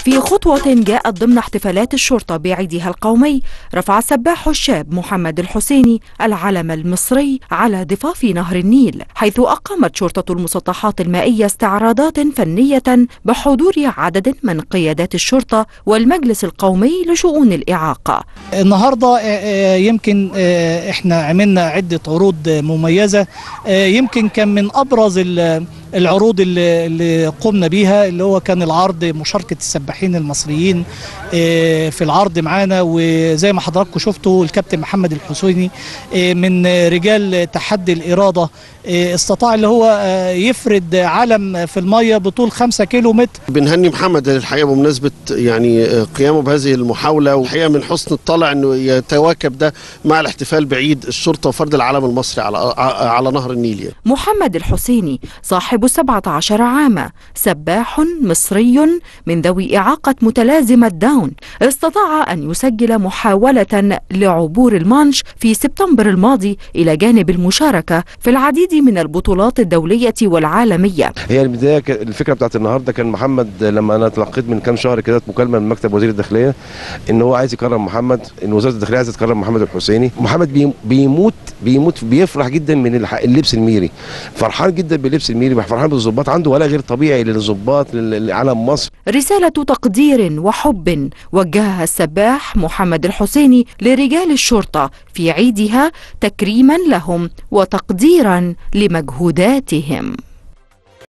في خطوة جاءت ضمن احتفالات الشرطة بعيدها القومي رفع السباح الشاب محمد الحسيني العلم المصري على ضفاف نهر النيل حيث أقامت شرطة المسطحات المائية استعراضات فنية بحضور عدد من قيادات الشرطة والمجلس القومي لشؤون الإعاقة النهارده يمكن احنا عملنا عده عروض مميزه يمكن كان من ابرز العروض اللي, اللي قمنا بيها اللي هو كان العرض مشاركه السباحين المصريين في العرض معانا وزي ما حضراتكم شفتوا الكابتن محمد الحسيني من رجال تحدي الاراده استطاع اللي هو يفرد علم في الميه بطول 5 كيلو متر بنهني محمد الحقيقه بمناسبه يعني قيامه بهذه المحاوله والحقيقه من حسن الطلع انه يتواكب ده مع الاحتفال بعيد الشرطه وفرد العلم المصري على على نهر النيل يعني. محمد الحسيني صاحب 17 عاما سباح مصري من ذوي إعاقة متلازمة داون استطاع أن يسجل محاولة لعبور المانش في سبتمبر الماضي إلى جانب المشاركة في العديد من البطولات الدولية والعالمية هي البداية الفكرة بتاعت النهاردة كان محمد لما أنا تلقيت من كام شهر كده مكالمة من مكتب وزير الداخلية إن هو عايز يكرم محمد إن وزارة الداخلية عايزة تكرم محمد الحسيني محمد بيموت بيموت بيفرح جدا من اللبس الميري فرحان جدا باللبس الميري فرحان بالظباط عنده ولا غير طبيعي للظباط لعلم مصر رسالة تقدير وحب وجهها السباح محمد الحسيني لرجال الشرطة في عيدها تكريما لهم وتقديرا لمجهوداتهم